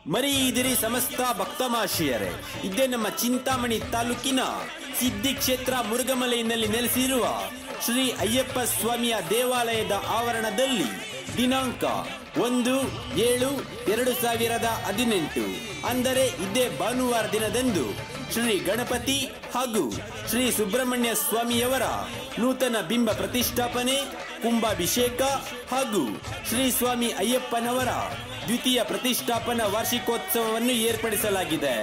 ಮರೆಯಿದಿರಿ ಸಮಸ್ತ ಭಕ್ತಮಾಶಿಯರೇ ಇದೇ ನಮ್ಮ ಚಿಂತಾಮಣಿ ತಾಲೂಕಿನ ಸಿದ್ಧಿ ಕ್ಷೇತ್ರ ಮುರುಗಮಲೆಯಲ್ಲಿ ನೆಲೆಸಿರುವ ಶ್ರೀ ಅಯ್ಯಪ್ಪ ಸ್ವಾಮಿಯ ದೇವಾಲಯದ ಆವರಣದಲ್ಲಿ ದಿನಾಂಕ ಒಂದು ಏಳು ಎರಡು ಸಾವಿರದ ಹದಿನೆಂಟು ಅಂದರೆ ಇದೇ ಭಾನುವಾರ ದಿನದಂದು ಶ್ರೀ ಗಣಪತಿ ಹಾಗೂ ಶ್ರೀ ಸುಬ್ರಹ್ಮಣ್ಯ ಸ್ವಾಮಿಯವರ ನೂತನ ಬಿಂಬ ಪ್ರತಿಷ್ಠಾಪನೆ ಕುಂಭಾಭಿಷೇಕ ಹಾಗೂ ಶ್ರೀ ಸ್ವಾಮಿ ಅಯ್ಯಪ್ಪನವರ ದ್ವಿತೀಯ ಪ್ರತಿಷ್ಠಾಪನಾ ವಾರ್ಷಿಕೋತ್ಸವವನ್ನು ಏರ್ಪಡಿಸಲಾಗಿದೆ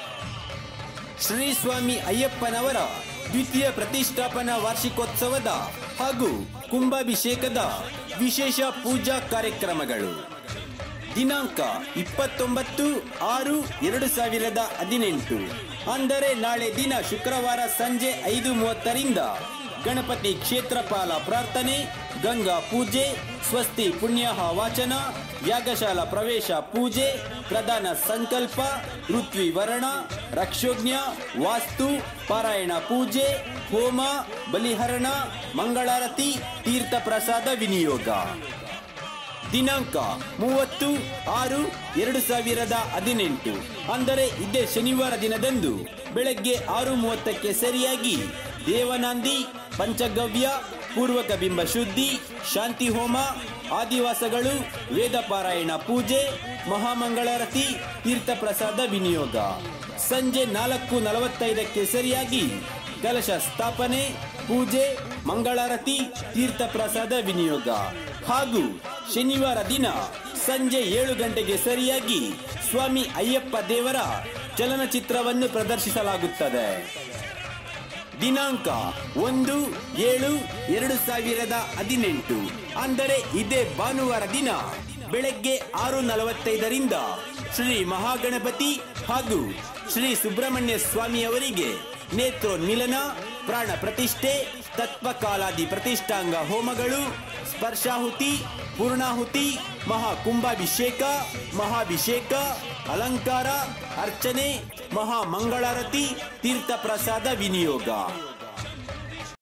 ಶ್ರೀ ಸ್ವಾಮಿ ಅಯ್ಯಪ್ಪನವರ ದ್ವಿತೀಯ ಪ್ರತಿಷ್ಠಾಪನಾ ವಾರ್ಷಿಕೋತ್ಸವದ ಹಾಗೂ ಕುಂಭಾಭಿಷೇಕದ ವಿಶೇಷ ಪೂಜಾ ಕಾರ್ಯಕ್ರಮಗಳು ದಿನಾಂಕ ಇಪ್ಪತ್ತೊಂಬತ್ತು ಆರು ಎರಡು ಸಾವಿರದ ಹದಿನೆಂಟು ಅಂದರೆ ನಾಳೆ ದಿನ ಶುಕ್ರವಾರ ಸಂಜೆ ಐದು ಮೂವತ್ತರಿಂದ ಗಣಪತಿ ಕ್ಷೇತ್ರಪಾಲ ಪ್ರಾರ್ಥನೆ ಗಂಗಾ ಪೂಜೆ ಸ್ವಸ್ತಿ ಪುಣ್ಯಾಹ ವಾಚನ ಯಾಗಶಾಲಾ ಪ್ರವೇಶ ಪೂಜೆ ಪ್ರಧಾನ ಸಂಕಲ್ಪ ಋತ್ವಿ ವರ್ಣ ರಕ್ಷೋಜ್ಞ ವಾಸ್ತು ಪಾರಾಯಣ ಪೂಜೆ ಹೋಮ ಬಲಿಹರಣ ಮಂಗಳಾರತಿ ತೀರ್ಥ ಪ್ರಸಾದ ವಿನಿಯೋಗ ದಿನಾಂಕ ಮೂವತ್ತು ಆರು ಎರಡು ಸಾವಿರದ ಹದಿನೆಂಟು ಅಂದರೆ ಇದೇ ಶನಿವಾರ ದಿನದಂದು ಬೆಳಗ್ಗೆ ಆರು ಮೂವತ್ತಕ್ಕೆ ಸರಿಯಾಗಿ ದೇವನಾಂದಿ ಪಂಚಗವ್ಯ ಪೂರ್ವಕ ಬಿಂಬ ಶುದ್ಧಿ ಶಾಂತಿ ಹೋಮ ಆದಿವಾಸಗಳು ವೇದ ಪಾರಾಯಣ ಪೂಜೆ ಮಹಾಮಂಗಳಾರತಿ ತೀರ್ಥ ಪ್ರಸಾದ ವಿನಿಯೋಗ ಸಂಜೆ ನಾಲ್ಕು ನಲವತ್ತೈದಕ್ಕೆ ಸರಿಯಾಗಿ ಕಲಶ ಸ್ಥಾಪನೆ ಪೂಜೆ ಮಂಗಳಾರತಿ ತೀರ್ಥ ಪ್ರಸಾದ ವಿನಿಯೋಗ ಹಾಗೂ ಶನಿವಾರ ದಿನ ಸಂಜೆ ಏಳು ಗಂಟೆಗೆ ಸರಿಯಾಗಿ ಸ್ವಾಮಿ ಅಯ್ಯಪ್ಪ ದೇವರ ಚಲನಚಿತ್ರವನ್ನು ಪ್ರದರ್ಶಿಸಲಾಗುತ್ತದೆ ದಿನಾಂಕ ಒಂದು ಏಳು ಎರಡು ಸಾವಿರದ ಹದಿನೆಂಟು ಅಂದರೆ ಇದೇ ಭಾನುವಾರ ದಿನ ಬೆಳಗ್ಗೆ ಆರು ನಲವತ್ತೈದರಿಂದ ಶ್ರೀ ಮಹಾಗಣಪತಿ ಹಾಗೂ ಶ್ರೀ ಸುಬ್ರಹ್ಮಣ್ಯ ಸ್ವಾಮಿಯವರಿಗೆ ನೇತ್ರೋನ್ಮಿಲನ ಪ್ರಾಣ ಪ್ರತಿಷ್ಠೆ ತತ್ವಕಾಲಾದಿ ಪ್ರತಿಷ್ಠಾಂಗ ಹೋಮಗಳು ಸ್ಪರ್ಶಾಹುತಿ ಪೂರ್ಣಾಹುತಿ ಮಹಾ ಕುಂಭಾಭಿಷೇಕ ಮಹಾಭಿಷೇಕ ಅಲಂಕಾರ ಅರ್ಚನೆ ಮಹಾ ಮಂಗಳಾರತಿ ತೀರ್ಥ ಪ್ರಸಾದ ವಿನಿಯೋಗ